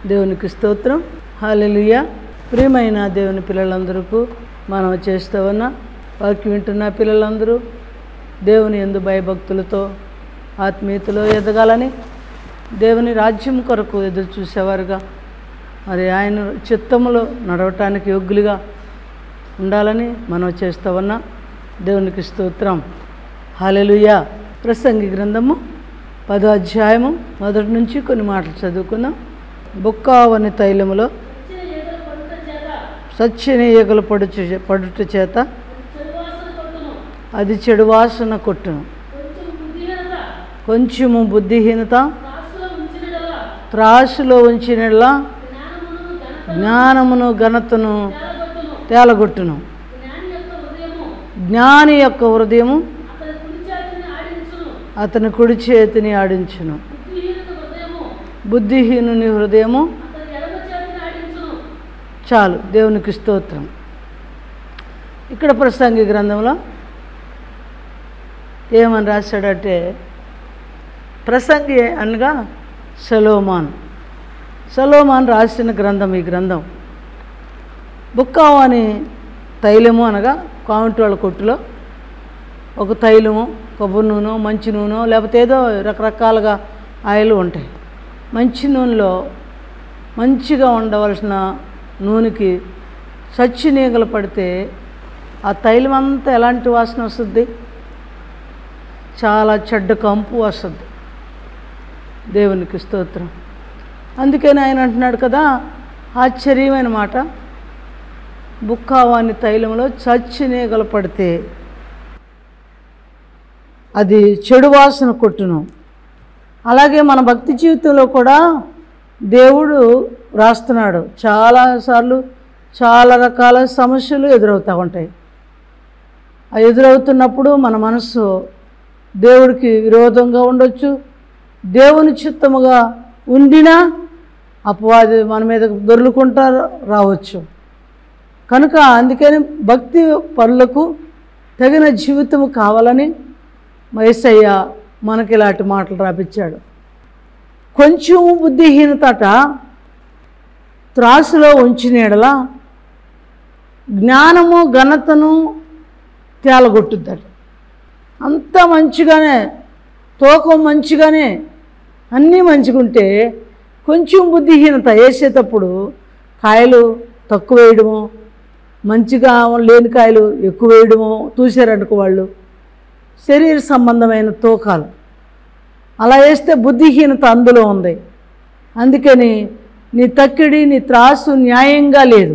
దేవునికి స్తోత్రం హాలెలుయ ప్రియమైన దేవుని పిల్లలందరికీ మనం చేస్తూ ఉన్న వాక్యం వింటున్న పిల్లలందరూ దేవుని ఎందు భయభక్తులతో ఆత్మీయతలో ఎదగాలని దేవుని రాజ్యం కొరకు ఎదురు చూసేవారుగా మరి ఆయన చిత్తములో నడవటానికి యోగ్యులుగా ఉండాలని మనం చేస్తూ ఉన్న దేవునికి స్తోత్రం హాలెలుయ ప్రసంగి గ్రంథము పదో అధ్యాయము మొదటి నుంచి కొన్ని మాటలు చదువుకుందాం బుక్కావని తైలములో సచ్చిన ఈగలు పడుచు పడుట చేత అది చెడు వాసన కొట్టును కొంచెము బుద్ధిహీనత త్రాసులో ఉంచినలా జ్ఞానమును ఘనతను తేలగొట్టును జ్ఞాని యొక్క హృదయము అతని కుడి చేతిని ఆడించును బుద్ధిహీనుని హృదయము చాలు దేవునికి స్తోత్రం ఇక్కడ ప్రసంగి గ్రంథంలో ఏమని రాశాడంటే ప్రసంగి అనగా సలోమాన్ సలోమాన్ రాసిన గ్రంథం ఈ గ్రంథం బుక్కావు అని తైలము అనగా కామెంట్ వాళ్ళ కొట్టులో ఒక తైలము కొబ్బరి నూనె మంచి నూనె లేకపోతే ఏదో రకరకాలుగా ఆయిల్ ఉంటాయి మంచి నూనెలో మంచిగా ఉండవలసిన నూనెకి సచ్చి నీగలు పడితే ఆ తైలం అంతా ఎలాంటి వాసన వస్తుంది చాలా చెడ్డ కంపు వస్తుంది దేవునికి స్తోత్రం అందుకని ఆయన అంటున్నాడు కదా ఆశ్చర్యమైన మాట బుక్కావాని తైలంలో చచ్చి నీగలు పడితే అది చెడు వాసన కొట్టును అలాగే మన భక్తి జీవితంలో కూడా దేవుడు రాస్తున్నాడు చాలాసార్లు చాలా రకాల సమస్యలు ఎదురవుతూ ఉంటాయి ఆ ఎదురవుతున్నప్పుడు మన మనసు దేవుడికి విరోధంగా ఉండొచ్చు దేవుని చిత్తముగా ఉండినా అపవాది మన మీద దొర్లుకుంటా రావచ్చు కనుక అందుకని భక్తి పనులకు తగిన జీవితం కావాలని మైసయ్య మనకి ఇలాంటి మాటలు రాపించాడు కొంచెం బుద్ధిహీనతట త్రాసులో ఉంచిన జ్ఞానము ఘనతను తేలగొట్టుద్దట అంత మంచిగానే తూకం మంచిగానే అన్నీ మంచిగుంటే కొంచెం బుద్ధిహీనత వేసేటప్పుడు కాయలు తక్కువ వేయడము మంచిగా లేని కాయలు ఎక్కువ వేయడము చూసారనుకో వాళ్ళు శరీర సంబంధమైన తూకాలు అలా వేస్తే బుద్ధిహీనత అందులో ఉంది అందుకని నీ తక్కిడి నీ త్రాసు న్యాయంగా లేదు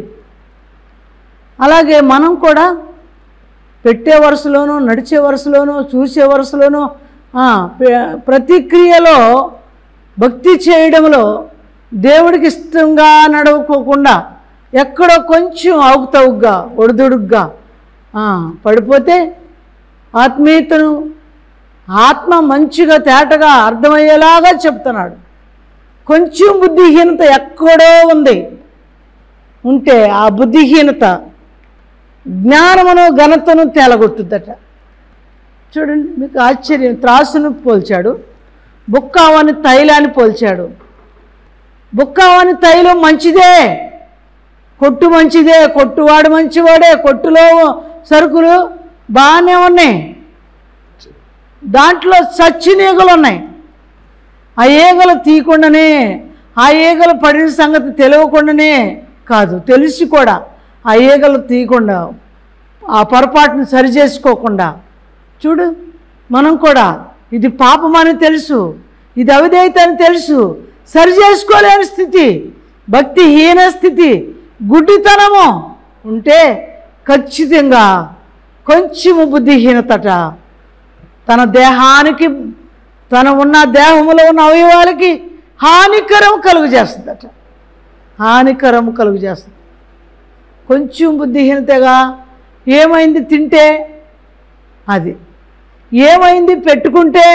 అలాగే మనం కూడా పెట్టే వరుసలోనూ నడిచే వరుసలోనూ చూసే వరుసలోనూ ఆ, ప్ర- ప్రతిక్రియలో భక్తి చేయడంలో దేవుడికి ఇష్టంగా నడవకోకుండా ఎక్కడో కొంచెం ఆగుతవుగ్గా ఒడిదుడుగ్గా ఆ, పడిపోతే ఆత్మీయతను ఆత్మ మంచిగా తేటగా అర్థమయ్యేలాగా చెప్తున్నాడు కొంచెం బుద్ధిహీనత ఎక్కడో ఉంది ఉంటే ఆ బుద్ధిహీనత జ్ఞానమును ఘనతను తేలగొట్టుద్దట చూడండి మీకు ఆశ్చర్యం త్రాసును పోల్చాడు బుక్కావని తైలాన్ని పోల్చాడు బుక్కావని తైలం మంచిదే కొట్టు మంచిదే కొట్టువాడు మంచివాడే కొట్టులో సరుకులు బాగానే ఉన్నాయి దాంట్లో సచ్చిన ఈగలు ఉన్నాయి ఆ ఈగలు తీయకుండానే ఆ ఈగలు పడిన సంగతి తెలియకుండానే కాదు తెలిసి కూడా ఆ ఈగలు తీయకుండా ఆ పొరపాటును సరి చేసుకోకుండా చూడు మనం కూడా ఇది పాపమని తెలుసు ఇది అవిధేయత అని తెలుసు సరి చేసుకోలేని స్థితి భక్తిహీన స్థితి గుడ్డితనము ఉంటే ఖచ్చితంగా కొంచెము బుద్ధిహీనతట తన దేహానికి తన ఉన్న దేహములో ఉన్న అవయవాలకి హానికరం కలుగు చేస్తుందట హానికరం కలుగు చేస్తుంది కొంచెం బుద్ధిహీనతగా ఏమైంది తింటే అది ఏమైంది పెట్టుకుంటే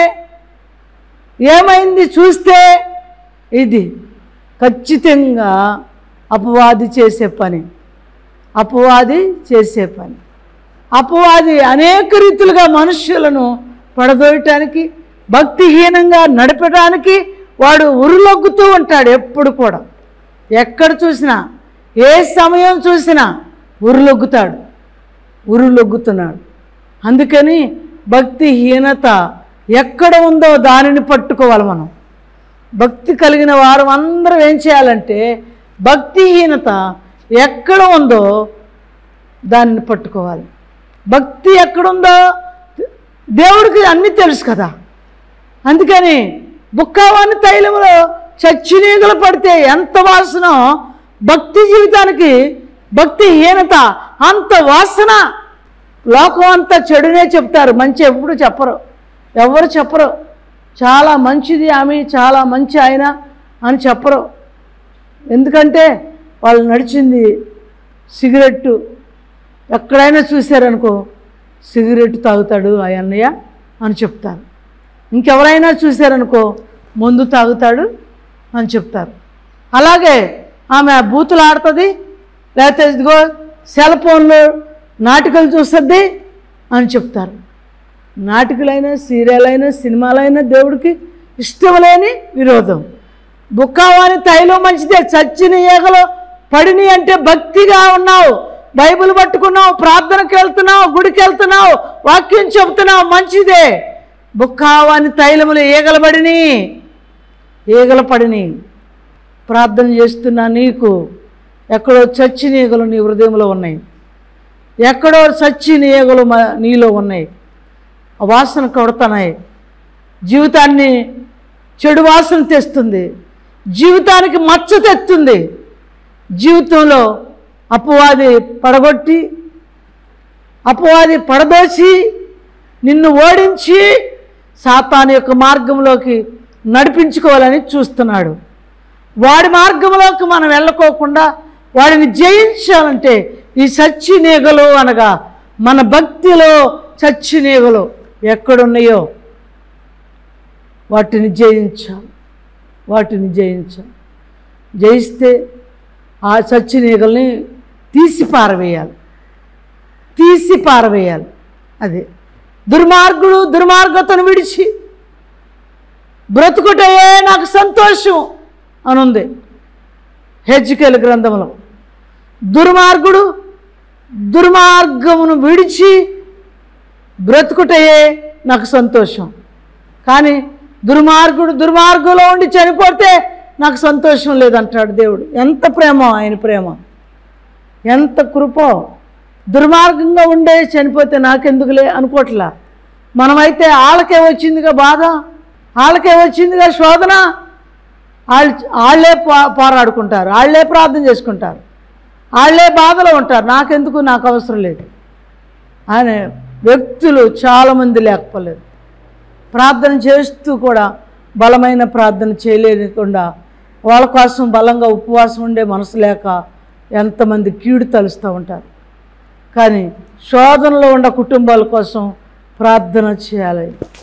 ఏమైంది చూస్తే ఇది ఖచ్చితంగా అపవాది చేసే పని అపవాది చేసే పని అపవాది అనేక రీతులుగా మనుష్యులను పడదోయటానికి భక్తిహీనంగా నడపడానికి వాడు ఉరులొగ్గుతూ ఉంటాడు ఎప్పుడు కూడా ఎక్కడ చూసినా ఏ సమయం చూసినా ఉరులొగ్గుతాడు ఉరులొగ్గుతున్నాడు అందుకని భక్తిహీనత ఎక్కడ ఉందో దానిని పట్టుకోవాలి మనం భక్తి కలిగిన వారు అందరం ఏం చేయాలంటే భక్తిహీనత ఎక్కడ ఉందో దానిని పట్టుకోవాలి భక్తి ఎక్కడుందో దేవుడికి అన్నీ తెలుసు కదా అందుకని బుక్కావాని తైలములో చచ్చినీగలు పడితే ఎంత వాసనో భక్తి జీవితానికి భక్తిహీనత అంత వాసన లోకం అంతా చెడునే చెప్తారు మంచి ఎప్పుడు చెప్పరు ఎవరు చెప్పరు చాలా మంచిది ఆమె చాలా మంచి ఆయన అని చెప్పరు ఎందుకంటే వాళ్ళు నడిచింది సిగరెట్టు ఎక్కడైనా చూశారనుకో సిగరెట్ తాగుతాడు ఆ అన్నయ్య అని చెప్తారు ఇంకెవరైనా చూశారనుకో మందు తాగుతాడు అని చెప్తారు అలాగే ఆమె బూతులు ఆడుతుంది లేకపోతే ఇదిగో సెల్ ఫోన్లో నాటికలు చూస్తుంది అని చెప్తారు నాటికలైనా సీరియల్ అయినా సినిమాలైనా దేవుడికి ఇష్టం లేని విరోధం బుక్కావాని తైలం మంచిదే చచ్చిన ఈగలో పడిని అంటే భక్తిగా ఉన్నావు బైబిల్ పట్టుకున్నావు ప్రార్థనకి వెళ్తున్నావు గుడికి వెళ్తున్నావు వాక్యం చెబుతున్నావు మంచిదే బుక్కావాని తైలములు ఈగల పడిని ఈగల పడిని ప్రార్థన చేస్తున్నా నీకు ఎక్కడో చచ్చిన ఈగలు నీ హృదయంలో ఉన్నాయి ఎక్కడో చచ్చిన ఈగలు మ- నీలో ఉన్నాయి ఆ వాసన కొడుతున్నాయి జీవితాన్ని చెడు వాసన తెస్తుంది జీవితానికి మచ్చ తెస్తుంది జీవితంలో అపవాది పడగొట్టి అపవాది పడదోసి నిన్ను ఓడించి సాతాను యొక్క మార్గంలోకి నడిపించుకోవాలని చూస్తున్నాడు వాడి మార్గంలోకి మనం వెళ్ళకోకుండా వాడిని జయించాలంటే ఈ సచ్చి నీగలు అనగా మన భక్తిలో చచ్చి నీగలు ఎక్కడున్నాయో వాటిని జయించాలి వాటిని జయించాలి జయిస్తే ఆ చచ్చి నీగల్ని తీసి పారవేయాలి తీసి పారవేయాలి అది దుర్మార్గుడు దుర్మార్గతను విడిచి బ్రతుకుటయే నాకు సంతోషం అనుంది హెజ్కేల్ గ్రంథంలో దుర్మార్గుడు దుర్మార్గమును విడిచి బ్రతుకుటయే నాకు సంతోషం కానీ దుర్మార్గుడు దుర్మార్గంలో ఉండి చనిపోతే నాకు సంతోషం లేదంటాడు దేవుడు ఎంత ప్రేమ ఆయన ప్రేమ ఎంత కృపో దుర్మార్గంగా ఉండే చనిపోతే నాకెందుకులే అనుకోవట్లా మనమైతే వాళ్ళకే వచ్చిందిగా బాధ వాళ్ళకే వచ్చిందిగా శోధన వాళ్ళు వాళ్ళే పో పోరాడుకుంటారు వాళ్ళే ప్రార్థన చేసుకుంటారు వాళ్ళే బాధలో ఉంటారు నాకెందుకు నాకు అవసరం లేదు అనే వ్యక్తులు చాలామంది లేకపోలేదు ప్రార్థన చేస్తూ కూడా బలమైన ప్రార్థన చేయలేకుండా వాళ్ళ కోసం బలంగా ఉపవాసం ఉండే మనసు లేక ఎంతమంది కీడు తలుస్తూ ఉంటారు కానీ శోధనలో ఉన్న కుటుంబాల కోసం ప్రార్థన చేయాలి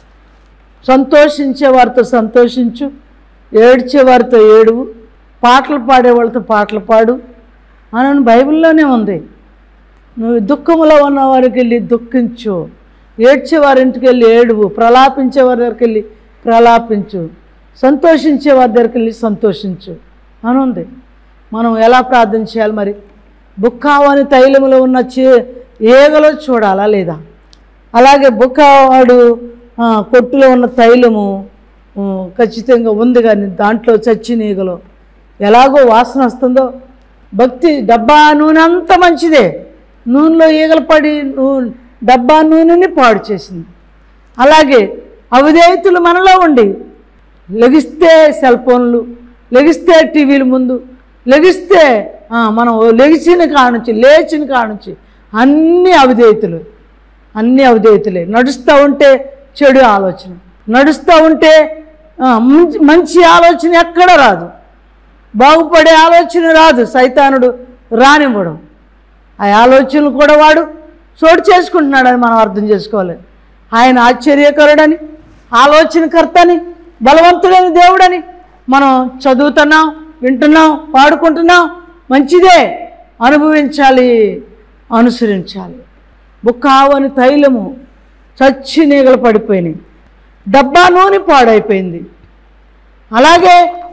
సంతోషించే వారితో సంతోషించు ఏడ్చే వారితో ఏడువు పాటలు పాడే వాళ్ళతో పాటలు పాడు అని బైబిల్లోనే ఉంది నువ్వు దుఃఖంలో ఉన్న వారికి వెళ్ళి దుఃఖించు ఏడ్చే వారి ఇంటికి వెళ్ళి ఏడువు ప్రలాపించే వారి దగ్గరికి వెళ్ళి ప్రలాపించు సంతోషించే వారి దగ్గరికి వెళ్ళి సంతోషించు అని ఉంది మనం ఎలా ప్రార్థన చేయాలి మరి బుక్కావని తైలములో ఉన్న చే ఏగలో చూడాలా లేదా అలాగే బుక్కవాడు ఆ, కొట్టులో ఉన్న తైలము ఆ, ఖచ్చితంగా ఉంది కానీ దాంట్లో చచ్చిన ఈగలు ఎలాగో వాసన వస్తుందో భక్తి డబ్బా నూనె అంత మంచిదే నూనెలో ఈగలు పడి నూ- డబ్బా నూనెని పాడు చేసింది అలాగే అవిధేయతులు మనలో ఉండి లెగిస్తే సెల్ ఫోన్లు లెగిస్తే టీవీల ముందు లెగిస్తే ఆ, మనం లెగిచిన కానుంచి లేచిన కానుంచి అన్ని అవిధేయతులు అన్ని అవిధేయతులే నడుస్తూ ఉంటే చెడు ఆలోచన నడుస్తూ ఉంటే ఆ, మంచి మంచి ఆలోచన ఎక్కడ రాదు బాగుపడే ఆలోచన రాదు సైతానుడు రానివ్వడం ఆ ఆలోచనలు కూడా వాడు చోటు చేసుకుంటున్నాడని మనం అర్థం చేసుకోవాలి ఆయన ఆశ్చర్యకరుడని ఆలోచనకర్తని బలవంతుడని దేవుడని మనం చదువుతున్నాం వింటున్నాం పాడుకుంటున్నాం మంచిదే అనుభవించాలి అనుసరించాలి బుక్కావని తైలము చచ్చి నీగలు పడిపోయినాయి డబ్బా నూనె పాడైపోయింది అలాగే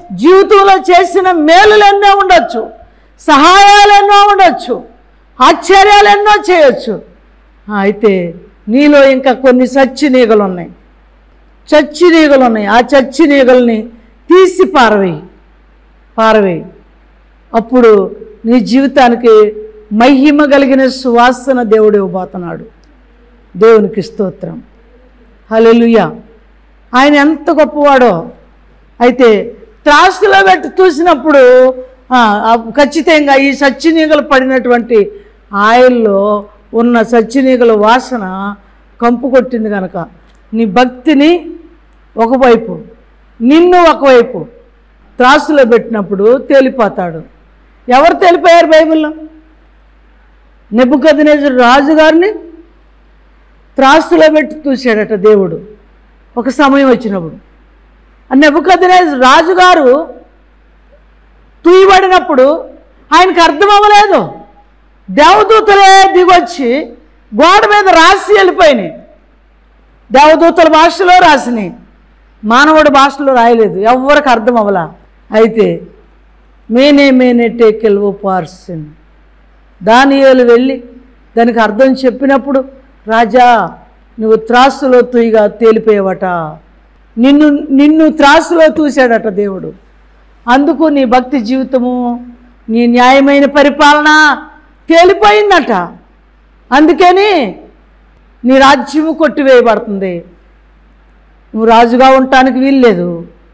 జీవితంలో చేసిన మేలులు ఎన్నో ఉండొచ్చు సహాయాలు ఎన్నో ఉండొచ్చు ఆశ్చర్యాలు ఎన్నో చేయొచ్చు ఆ, అయితే నీలో ఇంకా కొన్ని సచ్చి నీగలు ఉన్నాయి చచ్చి నీగలు ఉన్నాయి ఆ చచ్చి నీగల్ని తీసి పారవేయి పారవేయి అప్పుడు నీ జీవితానికి మహిమ కలిగిన సువాసన దేవుడు ఇవ్వబోతున్నాడు దేవునికి స్తోత్రం హల్లెలూయా ఆయన ఎంత గొప్పవాడో అయితే త్రాసులో పెట్టి చూసినప్పుడు ఆ, ఆ ఖచ్చితంగా ఈ సచ్చినీగలు పడినటువంటి ఆయిల్లో ఉన్న సచ్చినీగల వాసన కంపు కొట్టింది కనుక నీ భక్తిని ఒకవైపు నిన్ను ఒకవైపు త్రాసులో పెట్టినప్పుడు తేలిపోతాడు ఎవరు తేలిపోయారు బైబిల్లో నెబ్బుకదినేజరు రాజుగారిని త్రాసులో పెట్టి చూశాడట దేవుడు ఒక సమయం వచ్చినప్పుడు ఆ నెబ్బుకదినేజరు రాజుగారు తూయబడినప్పుడు ఆయనకు అర్థం అవ్వలేదు దేవదూతలే దిగొచ్చి గోడ మీద రాసి వెళ్ళిపోయినాయి దేవదూతల భాషలో రాసినాయి మానవుడి భాషలో రాయలేదు ఎవరికి అర్థం అవ్వలా అయితే మేనే మేనే టేకెల్ ఓ పార్సన్ దానియేలు వెళ్ళి దానికి అర్థం చెప్పినప్పుడు రాజా నువ్వు త్రాసులో తూయిగా తేలిపోయావట నిన్ను నిన్ను త్రాసులో తూశాడట దేవుడు అందుకు నీ భక్తి జీవితము నీ న్యాయమైన పరిపాలన తేలిపోయిందట అందుకని నీ రాజ్యము కొట్టివేయబడుతుంది నువ్వు రాజుగా ఉండటానికి వీల్లేదు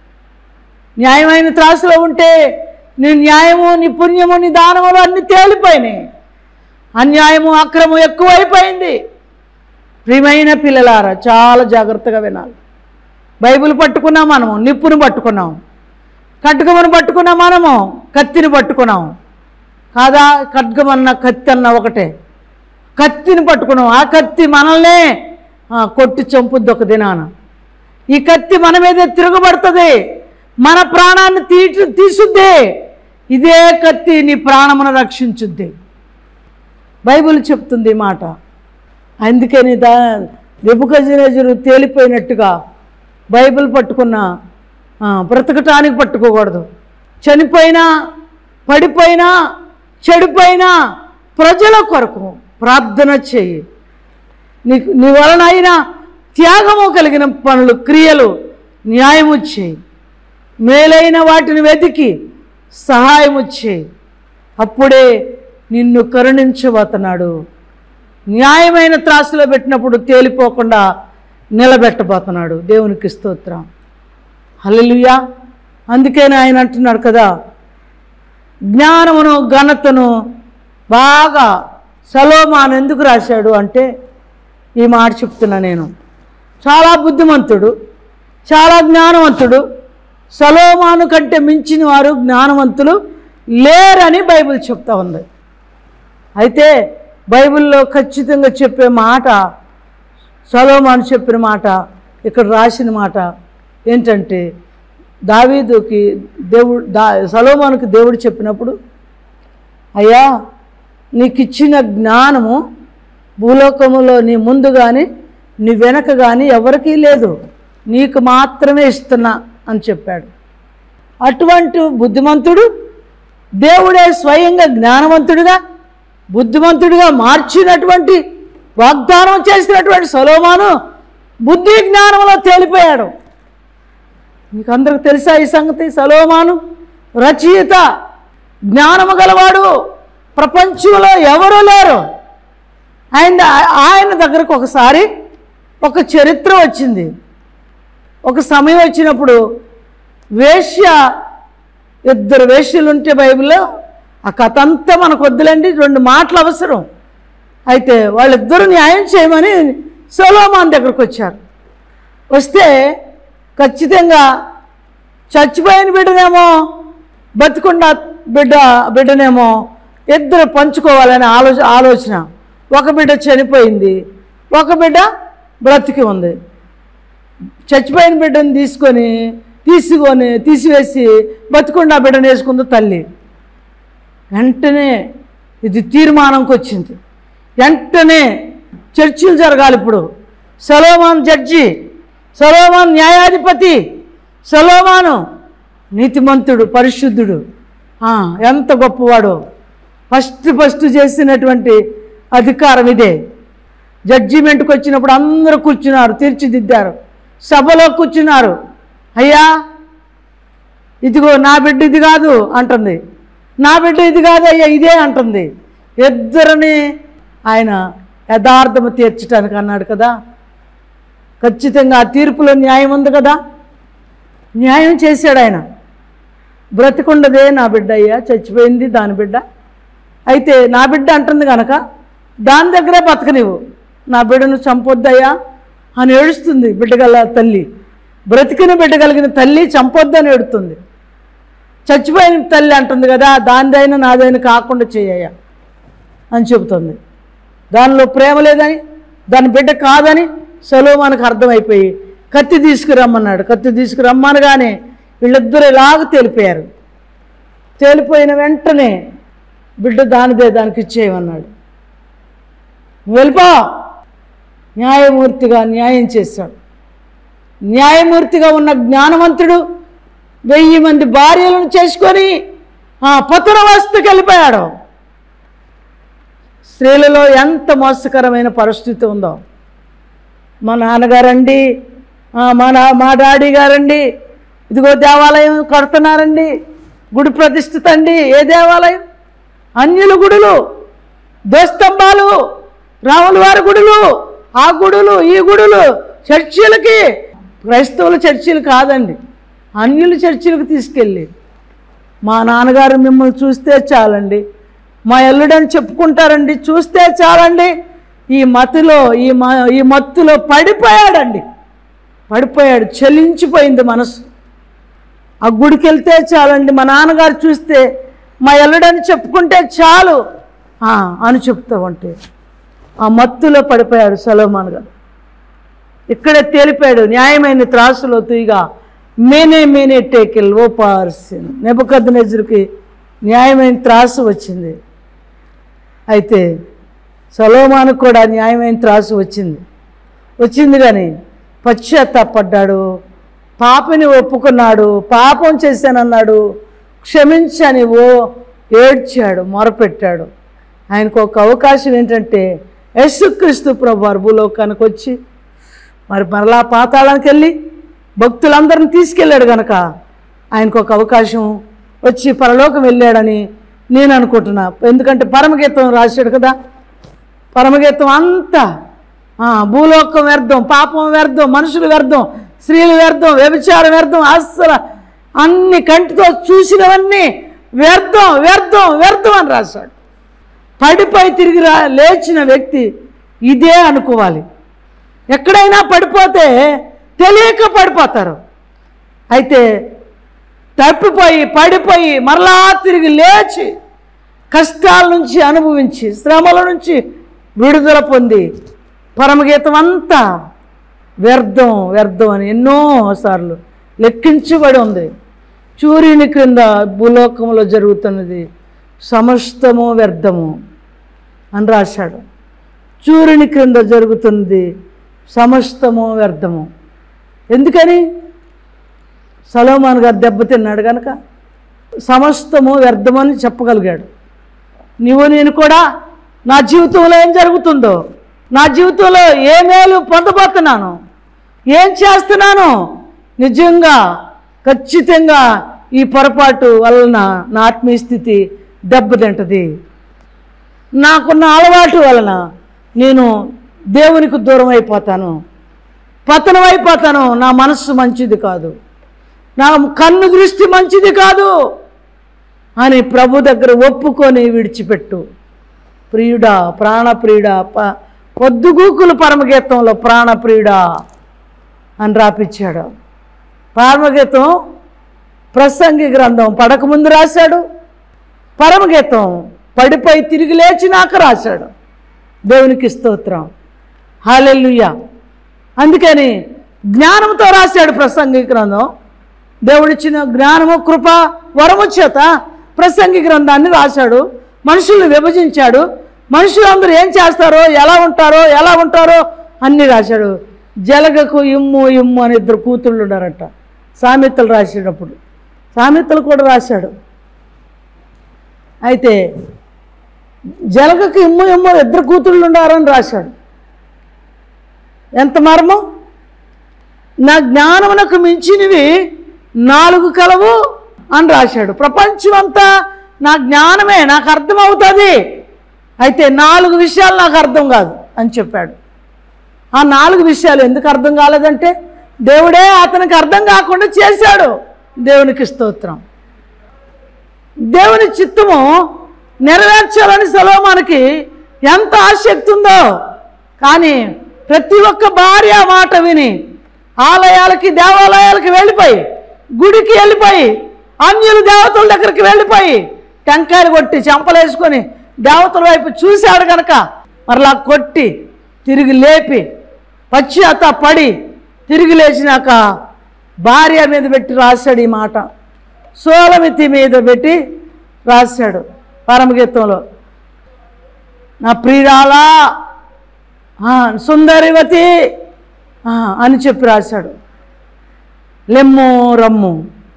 న్యాయమైన త్రాసులో ఉంటే నీ న్యాయము నీ పుణ్యము నీ దానములు అన్నీ తేలిపోయినాయి అన్యాయము అక్రమం ఎక్కువైపోయింది ప్రియమైన పిల్లలారా చాలా జాగ్రత్తగా వినాలి బైబిల్ పట్టుకున్నాం మనము నిప్పును పట్టుకున్నాం ఖడ్గమును పట్టుకున్నాం మనము కత్తిని పట్టుకున్నాం కాదా ఖడ్గమన్న కత్తి అన్న ఒకటే కత్తిని పట్టుకున్నాం ఆ కత్తి మనల్నే ఆ, కొట్టి చంపుద్ది ఒక దినాన ఈ కత్తి మన మీదే తిరగబడుతుంది మన ప్రాణాన్ని తీ తీసుద్ది ఇదే కత్తి నీ ప్రాణమును రక్షించుద్ది బైబిల్ చెప్తుంది ఈ మాట అందుకని దా నెబుకజనేజరు తేలిపోయినట్టుగా బైబిల్ పట్టుకున్న ఆ, బ్రతకటానికి పట్టుకోకూడదు చనిపోయినా పడిపోయినా చెడిపోయినా ప్రజల కొరకు ప్రార్థన చేయి నీకు నీ వలన అయినా త్యాగము కలిగిన పనులు క్రియలు న్యాయము చేయి మేలైన వాటిని వెతికి సహాయము చేయి అప్పుడే నిన్ను కరుణించబోతున్నాడు న్యాయమైన త్రాసులో పెట్టినప్పుడు తేలిపోకుండా నిలబెట్టబోతున్నాడు దేవునికి స్తోత్రం హల్లెలూయా అందుకని ఆయన అంటున్నాడు కదా జ్ఞానమును ఘనతను బాగా సలోమాన్ ఎందుకు రాశాడు అంటే ఈ మాట చెప్తున్నా నేను చాలా బుద్ధిమంతుడు చాలా జ్ఞానవంతుడు సలోమాను కంటే మించిన వారు జ్ఞానవంతులు లేరని బైబిల్ చెప్తా ఉంది అయితే బైబిల్లో ఖచ్చితంగా చెప్పే మాట సలోమాను చెప్పిన మాట ఇక్కడ రాసిన మాట ఏంటంటే దావీదుకి దేవుడు దా సలోమానుకి దేవుడు చెప్పినప్పుడు అయ్యా నీకు ఇచ్చిన జ్ఞానము భూలోకములో నీ ముందు కానీ నీ వెనక కానీ ఎవరికీ లేదు నీకు మాత్రమే ఇస్తున్నా అని చెప్పాడు అటువంటి బుద్ధిమంతుడు దేవుడే స్వయంగా జ్ఞానవంతుడిగా బుద్ధిమంతుడిగా మార్చినటువంటి వాగ్దానం చేసినటువంటి సొలోమాను బుద్ధి జ్ఞానంలో తేలిపోయాడు మీకు అందరికి తెలుసా ఈ సంగతి సలోమాను రచయిత జ్ఞానము గలవాడు ప్రపంచంలో ఎవరూ లేరు ఆయన ఆయన దగ్గరకు ఒకసారి ఒక చరిత్ర వచ్చింది ఒక సమయం వచ్చినప్పుడు వేశ్య ఇద్దరు వేశ్యలు ఉంటే బైబిల్లో ఆ కథ అంతా మనకు వద్దులండి రెండు మాటలు అవసరం అయితే వాళ్ళిద్దరూ న్యాయం చేయమని సొలోమాన్ దగ్గరకు వచ్చారు వస్తే ఖచ్చితంగా చచ్చిపోయిన బిడ్డనేమో బతికుండా బిడ్డ బిడ్డనేమో ఇద్దరు పంచుకోవాలనే ఆలోచన ఆలోచన ఒక బిడ్డ చనిపోయింది ఒక బిడ్డ బ్రతికి ఉంది చచ్చిపోయిన బిడ్డను తీసుకొని తీసుకొని తీసివేసి బతికుండా బిడ్డను వేసుకుంది తల్లి వెంటనే ఇది తీర్మానంకి వచ్చింది వెంటనే చర్చలు జరగాలి ఇప్పుడు సలోమాన్ జడ్జి సలోమాన్ న్యాయాధిపతి సలోమాను నీతిమంతుడు పరిశుద్ధుడు ఆ, ఎంత గొప్పవాడో ఫస్ట్ ఫస్ట్ చేసినటువంటి అధికారం ఇదే జడ్జిమెంట్కి వచ్చినప్పుడు అందరూ కూర్చున్నారు తీర్చిదిద్దారు సభలో కూర్చున్నారు అయ్యా ఇదిగో నా బిడ్డ ఇది కాదు అంటుంది నా బిడ్డ ఇది కాదు అయ్యా ఇదే అంటుంది ఇద్దరిని ఆయన యథార్థము తీర్చడానికి అన్నాడు కదా ఖచ్చితంగా ఆ తీర్పులో న్యాయం ఉంది కదా న్యాయం చేశాడు ఆయన బ్రతికుండదే నా బిడ్డ అయ్యా చచ్చిపోయింది దాని బిడ్డ అయితే నా బిడ్డ అంటుంది కనుక దాని దగ్గరే బతకనివ్వు నా బిడ్డను చంపొద్దయ్యా అని ఏడుస్తుంది బిడ్డగల తల్లి బ్రతికిన బిడ్డ కలిగిన తల్లి చంపొద్దని ఏడుతుంది చచ్చిపోయిన తల్లి అంటుంది కదా దానిదైనా నాదైనా కాకుండా చేయయ్యా అని చెబుతుంది దానిలో ప్రేమ లేదని దాని బిడ్డ కాదని సలోమానికి అర్థమైపోయి కత్తి తీసుకురమ్మన్నాడు కత్తి తీసుకురమ్మనగానే వీళ్ళిద్దరు ఇలాగ తేలిపోయారు తేలిపోయిన వెంటనే బిడ్డ దానిదే దానికి ఇచ్చేయమన్నాడు "నువ్వు వెళ్ళిపో న్యాయమూర్తిగా న్యాయం చేశాడు న్యాయమూర్తిగా ఉన్న జ్ఞానవంతుడు వెయ్యి మంది భార్యలను చేసుకొని ఆ పతన వస్తుకి వెళ్ళిపోయాడు స్త్రీలలో ఎంత మోసకరమైన పరిస్థితి ఉందో మా నాన్నగారండి ఆ, మా నా మా డాడీ గారండి ఇదిగో దేవాలయం కడుతున్నారండి గుడి ప్రతిష్ఠిత అండి ఏ దేవాలయం అన్యుల గుడులు దోస్తంభాలు రాముల వారి గుడులు ఆ గుడులు ఈ గుడులు చర్చిలకి క్రైస్తవుల చర్చిలు కాదండి అన్యుల చర్చిలకు తీసుకెళ్ళి మా నాన్నగారు మిమ్మల్ని చూస్తే చాలండి మా ఎల్లుడని చెప్పుకుంటారండి చూస్తే చాలండి ఈ మతిలో ఈ మ ఈ మత్తులో పడిపోయాడండి పడిపోయాడు చలించిపోయింది మనసు ఆ గుడికి వెళ్తే చాలండి మా నాన్నగారు చూస్తే మా ఎల్లుడని చెప్పుకుంటే చాలు ఆ, అని చెప్తా ఉంటే ఆ మత్తులో పడిపోయాడు సలోమాన్ గారు ఇక్కడే తేలిపాడు న్యాయమైన త్రాసులో తూయిగా మేనే మేనే టేకిల్ ఓ పార్సిన్ నెబద్ నెజరుకి న్యాయమైన త్రాసు వచ్చింది అయితే సలోమానికి కూడా న్యాయమైన త్రాసు వచ్చింది వచ్చింది కానీ పశ్చాత్తాపడ్డాడు పాపని ఒప్పుకున్నాడు పాపం చేశానన్నాడు క్షమించని ఓ ఏడ్చాడు మొరపెట్టాడు ఆయనకు ఒక అవకాశం ఏంటంటే యేసుక్రీస్తు ప్రభు వారు భూలోకానికి వచ్చి మరి మరలా పాతాళానికి వెళ్ళి భక్తులందరిని తీసుకెళ్ళాడు కనుక ఆయనకు ఒక అవకాశం వచ్చి పరలోకం వెళ్ళాడని నేను అనుకుంటున్నా ఎందుకంటే పరమగీతం రాశాడు కదా పరమగీతం అంతా ఆ, భూలోకం వ్యర్థం పాపం వ్యర్థం మనుషులు వ్యర్థం స్త్రీలు వ్యర్థం వ్యభిచారం వ్యర్థం అస్సలు అన్ని కంటితో చూసినవన్నీ వ్యర్థం వ్యర్థం వ్యర్థం అని రాశాడు పడిపై తిరిగి రా లేచిన వ్యక్తి ఇదే అనుకోవాలి ఎక్కడైనా పడిపోతే తెలియక పడిపోతారు అయితే తప్పిపోయి పడిపోయి మరలా తిరిగి లేచి కష్టాల నుంచి అనుభవించి శ్రమల నుంచి విడుదల పొంది పరమగీతం అంతా వ్యర్థం వ్యర్థం అని ఎన్నోసార్లు లెక్కించబడి ఉంది సూర్యుని క్రింద భూలోకంలో జరుగుతున్నది సమస్తము వ్యర్థము అని రాశాడు సూర్యుని క్రింద జరుగుతున్నది సమస్తము వ్యర్థము ఎందుకని సలోమాన్ గారు దెబ్బతిన్నాడు కనుక సమస్తము వ్యర్థమని చెప్పగలిగాడు నువ్వు నేను కూడా నా జీవితంలో ఏం జరుగుతుందో నా జీవితంలో ఏ మేలు పొందబోతున్నాను ఏం చేస్తున్నాను నిజంగా ఖచ్చితంగా ఈ పొరపాటు వలన నా ఆత్మీయ స్థితి దెబ్బతింటది నాకున్న అలవాటు వలన నేను దేవునికి దూరం అయిపోతాను పతనం అయిపోతాను నా మనస్సు మంచిది కాదు నా కన్ను దృష్టి మంచిది కాదు అని ప్రభు దగ్గర ఒప్పుకొని విడిచిపెట్టు ప్రియుడా ప్రాణప్రియుడా ప పొద్దుగూకులు పరమగీతంలో ప్రాణప్రియుడా అని రాపిచ్చాడు పరమగీతం ప్రసంగి గ్రంథం పడకముందు రాశాడు పరమగీతం పడిపోయి తిరిగి లేచినాక రాశాడు దేవునికి స్తోత్రం హాలెల్లుయ్యా అందుకని జ్ఞానంతో రాశాడు ప్రసంగి గ్రంథం దేవుడిచ్చిన జ్ఞానము కృప వరము చేత ప్రసంగి గ్రంథాన్ని రాశాడు మనుషుల్ని విభజించాడు మనుషులందరూ ఏం చేస్తారో ఎలా ఉంటారో ఎలా ఉంటారో అన్నీ రాశాడు జలగకు ఇమ్ము ఇమ్ము అని ఇద్దరు కూతుళ్ళు ఉన్నారట సామెతలు రాసేటప్పుడు సామెతలు కూడా రాశాడు అయితే జలగకి ఇమ్ము ఇమ్ము ఇద్దరు కూతుళ్ళు ఉండారని రాశాడు ఎంత మర్మం నా జ్ఞానమునకు మించినవి నాలుగు కలవు అని రాశాడు ప్రపంచం అంతా నా జ్ఞానమే నాకు అర్థమవుతుంది అయితే నాలుగు విషయాలు నాకు అర్థం కాదు అని చెప్పాడు ఆ నాలుగు విషయాలు ఎందుకు అర్థం కాలేదంటే దేవుడే అతనికి అర్థం కాకుండా చేశాడు దేవునికి స్తోత్రం దేవుని చిత్తము నెరవేర్చాలని సలోమానికి ఎంత ఆసక్తి ఉందో కానీ ప్రతి ఒక్క భార్య మాట విని ఆలయాలకి దేవాలయాలకి వెళ్ళిపోయి గుడికి వెళ్ళిపోయి అన్యుల దేవతల దగ్గరికి వెళ్ళిపోయి టెంకాయలు కొట్టి చెంపలేసుకొని దేవతల వైపు చూశాడు గనక మరలా కొట్టి తిరిగి లేపి పశ్చాత్త పడి తిరిగి లేచినాక భార్య మీద పెట్టి రాశాడు ఈ మాట సోలమితి మీద పెట్టి రాశాడు పరమగీతంలో నా ప్రియురాలా ఆ, సుందరివతి ఆ, అని చెప్పి రాశాడు లెమ్ము రమ్ము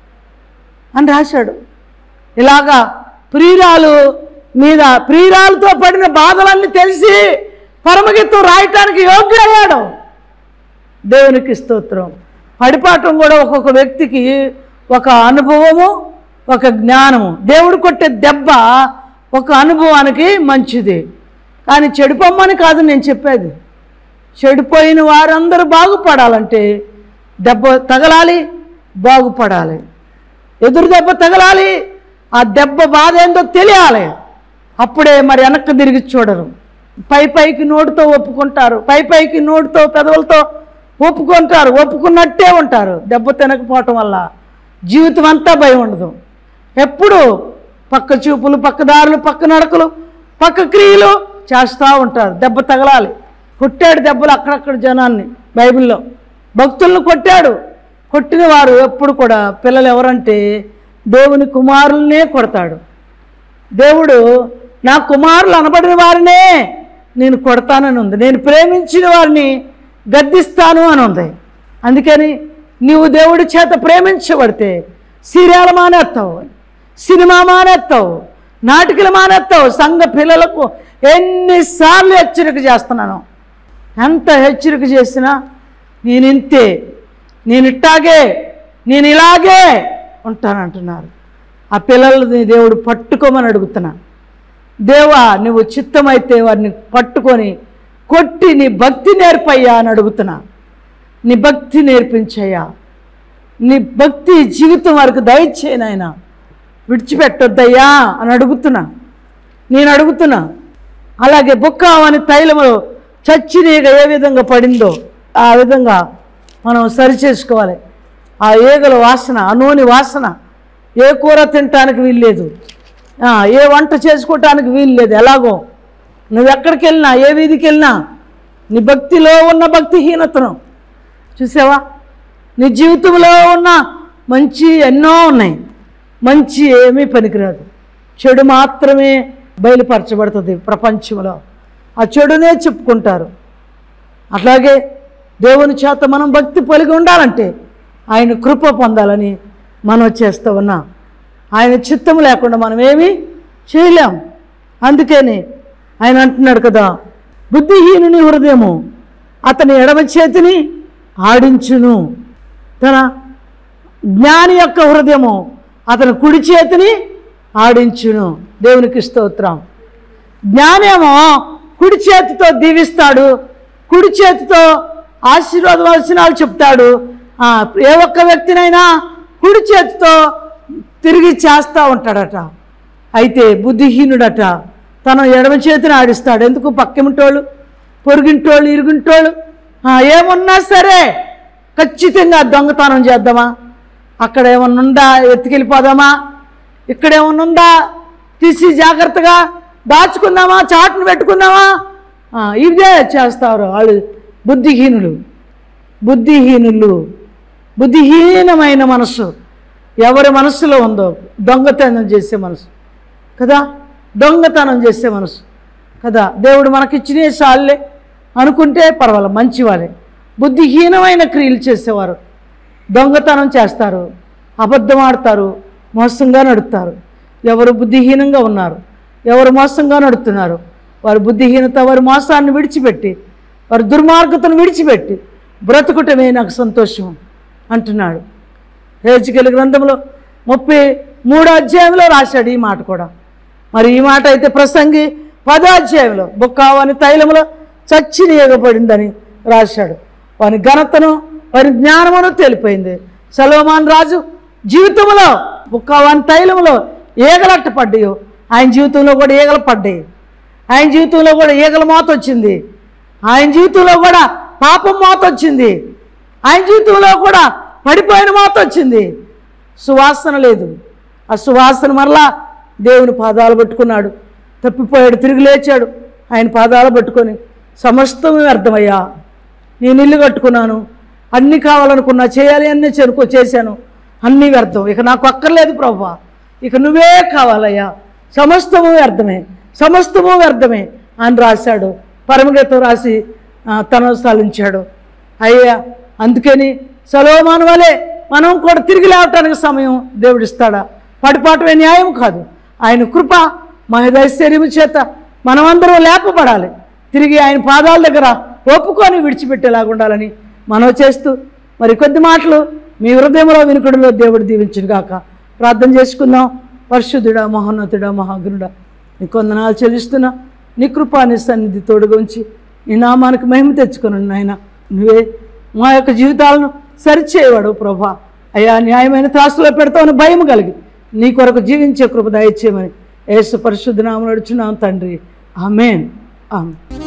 అని రాశాడు ఇలాగా ప్రియురాలు మీద ప్రియురాలతో పడిన బాధలన్నీ తెలిసి పరమగీతం రాయటానికి యోగ్యుడయ్యాడు దేవునికి స్తోత్రం పడిపాఠం కూడా ఒక్కొక్క వ్యక్తికి ఒక అనుభవము ఒక జ్ఞానము దేవుడు కొట్టే దెబ్బ ఒక అనుభవానికి మంచిది కానీ చెడిపోమ్మని కాదు నేను చెప్పేది చెడిపోయిన వారందరూ బాగుపడాలంటే దెబ్బ తగలాలి బాగుపడాలి ఎదురు దెబ్బ తగలాలి ఆ దెబ్బ బాధ ఏందో తెలియాలి అప్పుడే మరి వెనక్కి తిరిగి చూడరు పై పైకి నోటితో ఒప్పుకుంటారు పై పైకి నోటితో పెదవులతో ఒప్పుకుంటారు ఒప్పుకున్నట్టే ఉంటారు దెబ్బ తినకపోవటం వల్ల జీవితం అంతా భయం ఉండదు ఎప్పుడు పక్క చూపులు పక్క దారులు పక్క నడకలు పక్క క్రియలు చేస్తూ ఉంటారు దెబ్బ తగలాలి కొట్టాడు దెబ్బలు అక్కడక్కడ జనాన్ని బైబిల్లో భక్తులను కొట్టాడు కొట్టిన వారు ఎప్పుడు కూడా పిల్లలు ఎవరంటే దేవుని కుమారులనే కొడతాడు దేవుడు నా కుమారులు అనబడిన వారినే నేను కొడతానని ఉంది నేను ప్రేమించిన వారిని గద్దిస్తాను అని ఉంది అందుకని నీవు దేవుడి చేత ప్రేమించబడితే సీరియల్ మానేస్తావు సినిమా మానేస్తావు నాటికలు మానేస్తావు సంఘ పిల్లలకు ఎన్నిసార్లు హెచ్చరిక చేస్తున్నాను ఎంత హెచ్చరిక చేసినా నేను ఇంతే నేను ఇట్టాగే నేను ఇలాగే ఉంటానంటున్నారు ఆ పిల్లల్ని దేవుడు పట్టుకోమని అడుగుతున్నా దేవా నువ్వు చిత్తమైతే వారిని పట్టుకొని కొట్టి నీ భక్తి నేర్పయ్యా అని అడుగుతున్నా నీ భక్తి నేర్పించయ్యా నీ భక్తి జీవితం వరకు దయచేయి నాయన విడిచిపెట్టొద్దయ్యా అని అడుగుతున్నా నేను అడుగుతున్నా అలాగే బుక్కావని తైలము చచ్చినీగ ఏ విధంగా పడిందో ఆ విధంగా మనం సరి చేసుకోవాలి ఆ ఏగల వాసన ఆ నూనె వాసన ఏ కూర తినటానికి వీల్లేదు ఆ, ఏ వంట చేసుకోవటానికి వీలు లేదు ఎలాగో నువ్వు ఎక్కడికి వెళ్ళినా ఏ వీధికి వెళ్ళినా నీ భక్తిలో ఉన్న భక్తిహీనతను చూసావా నీ జీవితంలో ఉన్న మంచి ఎన్నో ఉన్నాయి మంచి ఏమీ పనికిరాదు చెడు మాత్రమే బయలుపరచబడుతుంది ప్రపంచంలో ఆ చెడునే చెప్పుకుంటారు అట్లాగే దేవుని చేత మనం భక్తి పొలిగి ఉండాలంటే ఆయన కృప పొందాలని మనం చేస్తూ ఉన్నాం ఆయన చిత్తం లేకుండా మనం ఏమీ చేయలేం అందుకని ఆయన అంటున్నాడు కదా బుద్ధిహీనుని హృదయము అతని ఎడమ చేతిని ఆడించును తన జ్ఞాని యొక్క హృదయము అతని కుడి చేతిని ఆడించును దేవునికి స్తోత్రం జ్ఞానేమో కుడి చేతితో దీవిస్తాడు కుడి చేతితో ఆశీర్వాద వచనాలు చెప్తాడు ఆ, ఏ ఒక్క వ్యక్తినైనా కుడి చేతితో తిరిగి చేస్తూ ఉంటాడట అయితే బుద్ధిహీనుడట తన ఎడమ చేతిని ఆడిస్తాడు ఎందుకు పక్కింటోళ్ళు పొరుగింటోళ్ళు ఇరుగింటోళ్ళు ఆ, ఏమున్నా సరే ఖచ్చితంగా దొంగతనం చేద్దామా అక్కడ ఏమన్నా ఉందా ఎత్తుకెళ్ళిపోదామా ఇక్కడ ఏమన్నా ఉందా తీసి జాగ్రత్తగా దాచుకుందామా చాటును పెట్టుకుందామా ఆ, ఇదే చేస్తారు వాళ్ళు బుద్ధిహీనులు బుద్ధిహీనులు బుద్ధిహీనమైన మనసు ఎవరి మనసులో ఉందో దొంగతనం చేసే మనసు కదా దొంగతనం చేసే మనసు కదా దేవుడు మనకిచ్చినే చాలే అనుకుంటే పర్వాలేదు మంచివాళ్ళే బుద్ధిహీనమైన క్రియలు చేసేవారు దొంగతనం చేస్తారు అబద్ధం ఆడతారు మోసంగా నడుస్తారు ఎవరు బుద్ధిహీనంగా ఉన్నారు ఎవరు మోసంగా నడుతున్నారు వారి బుద్ధిహీనత వారి మోసాన్ని విడిచిపెట్టి వారి దుర్మార్గతను విడిచిపెట్టి బ్రతుకుటమే నాకు సంతోషం అంటున్నాడు హేచికల గ్రంథంలో ముప్పై మూడో అధ్యాయంలో రాశాడు ఈ మాట కూడా మరి ఈ మాట అయితే ప్రసంగి పదో అధ్యాయంలో బొక్కావని తైలములో చచ్చి నియోగపడిందని రాశాడు వాని ఘనతను వారి జ్ఞానమును తెలిపోయింది సలోమాన్ రాజు జీవితంలో బుక్కావాని తైలములో ఈగలట్ట పడ్డాయో ఆయన జీవితంలో కూడా ఈగలు పడ్డాయి ఆయన జీవితంలో కూడా ఈగల మోత వచ్చింది ఆయన జీవితంలో కూడా పాపం మోత వచ్చింది ఆయన జీవితంలో కూడా పడిపోయిన మోత వచ్చింది సువాసన లేదు ఆ సువాసన మరలా దేవుని పాదాలు పట్టుకున్నాడు తప్పిపోయాడు తిరిగి లేచాడు ఆయన పాదాలు పట్టుకొని సమస్తం వ్యర్థమయ్యా నేను ఇల్లు కట్టుకున్నాను అన్నీ కావాలనుకున్నా చేయాలి అన్నీ చెరుకు చేశాను అన్నీ వ్యర్థం ఇక నాకు అక్కర్లేదు ప్రభా ఇక నువ్వే కావాలయ్యా సమస్తము వ్యర్థమే సమస్తము వ్యర్థమే అని రాశాడు పరమగీతం రాసి ఆ, తన సాలించాడు అయ్యా అందుకని సలోమాను వలె మనం కూడా తిరిగి లేవటానికి సమయం దేవుడిస్తాడా పడిపాటమే న్యాయం కాదు ఆయన కృప మహదైశ్వర్యము చేత మనమందరం లేపబడాలి తిరిగి ఆయన పాదాల దగ్గర ఒప్పుకొని విడిచిపెట్టేలాగా ఉండాలని మనం చేస్తూ మరి కొద్ది మాటలు మీ హృదయంలో వినుకుడిలో దేవుడు దీవించును గాక ప్రార్థన చేసుకుందాం పరిశుద్ధుడా మహోన్నతుడా మహాగురుడా నీ కొందనాలు చెల్లిస్తున్నా నీ కృపా నీ సన్నిధి తోడుగా ఉంచి నీ నామానికి మహిమ తెచ్చుకుని నాయన నువ్వే మా యొక్క జీవితాలను సరిచేయవాడు ప్రభా అయ్యా న్యాయమైన త్రాసులో పెడతామని భయం కలిగి నీ కొరకు జీవించే కృప దయచేయమని యేసు పరిశుద్ధ నామం నడుచున్నాం తండ్రి ఆమెన్ ఆమెన్